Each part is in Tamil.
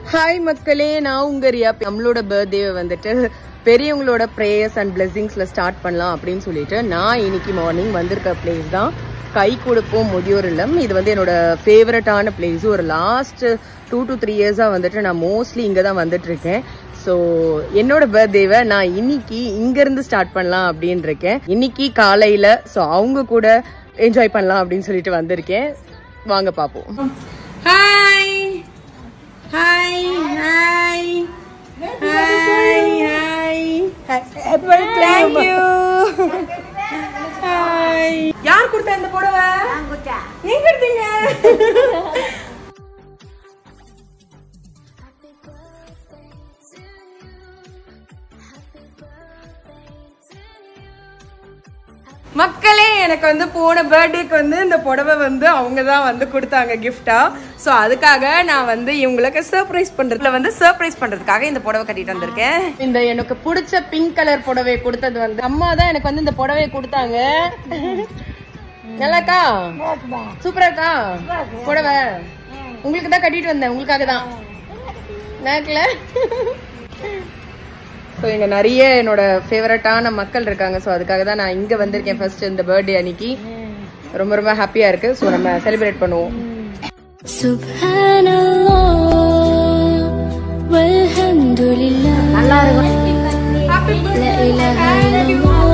ஹாய் மக்களே நான் உங்க ரியா நம்மளோட பர்த்டேவை வந்துட்டு பெரியவங்களோட ப்ரேயர்ஸ் அண்ட் பிளெஸிங்ஸ்ல ஸ்டார்ட் பண்ணலாம் அப்படின்னு சொல்லிட்டு நான் இன்னைக்கு மார்னிங் வந்திருக்க பிளேஸ் தான் கை கொடுப்போம் முதியோர் இல்லம் இது வந்து என்னோட ஃபேவரட்டான பிளேஸ் ஒரு லாஸ்ட் டூ டு த்ரீ இயர்ஸாக வந்துட்டு நான் மோஸ்ட்லி இங்கே தான் வந்துட்டு இருக்கேன் ஸோ என்னோட பர்த்டேவை நான் இன்னைக்கு இங்கேருந்து ஸ்டார்ட் பண்ணலாம் அப்படின்னு இருக்கேன் இன்னைக்கு காலையில் ஸோ அவங்க கூட என்ஜாய் பண்ணலாம் அப்படின்னு சொல்லிட்டு வந்திருக்கேன் வாங்க பார்ப்போம் hi hi hi hi hi thank you hi யார் கொடுத்தா இந்த புடவை நீங்க எடுத்தீங்க மக்களே எனக்கு வந்து போன பர்த்டேக்கு வந்து இந்த புடவை வந்து அவங்க தான் வந்து கொடுத்தாங்க கிஃப்டா ஸோ அதுக்காக நான் வந்து இவங்களுக்கு சர்ப்ரைஸ் பண்றதுல வந்து சர்ப்ரைஸ் பண்றதுக்காக இந்த புடவை கட்டிட்டு வந்திருக்கேன் இந்த எனக்கு பிடிச்ச பிங்க் கலர் புடவை கொடுத்தது வந்து அம்மா தான் எனக்கு வந்து இந்த புடவையை கொடுத்தாங்க நல்லாக்கா சூப்பரா இருக்கா புடவை உங்களுக்கு தான் கட்டிட்டு வந்தேன் உங்களுக்காக தான் நேக்கல ஸோ இங்கே நிறைய என்னோட ஃபேவரட்டான மக்கள் இருக்காங்க ஸோ அதுக்காக தான் நான் இங்கே வந்திருக்கேன் ஃபர்ஸ்ட் இந்த பர்த்டே அன்னைக்கு ரொம்ப ரொம்ப ஹாப்பியாக இருக்கு ஸோ நம்ம செலிப்ரேட் பண்ணுவோம் سبحان الله والحمد لله لا إله إلا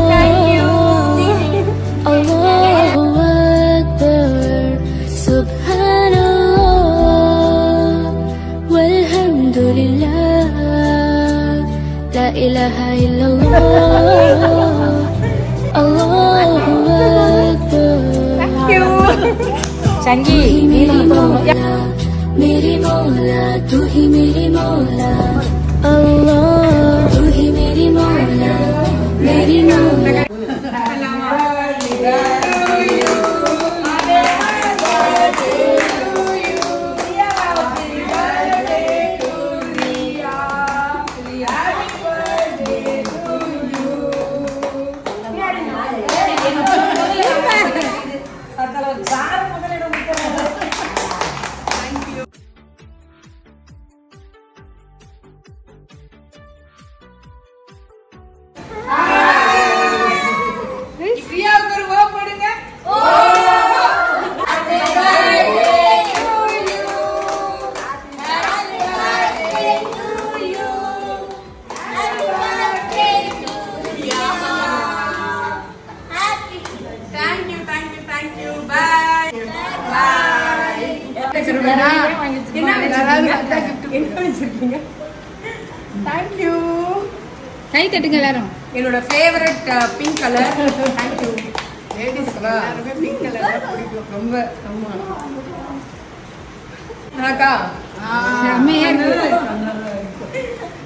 الله الله أكبر سبحان الله والحمد لله لا إله إلا الله الله أكبر சங்கி मेरी मौला मेरी मौला तू ही मेरी मौला अल्लाह तू ही मेरी मौला मेरी मौला thank you thank you thank you bye bye என்ன வச்சிருக்கீங்க தேங்க்யூ கை தட்டுங்க எல்லாரும் என்னோட favourite pink colour thank you ladies எல்லாருமே பிங்க் கலர் பிடிக்கும் ரொம்ப ஆமா அக்கா செம்மையா இருக்கு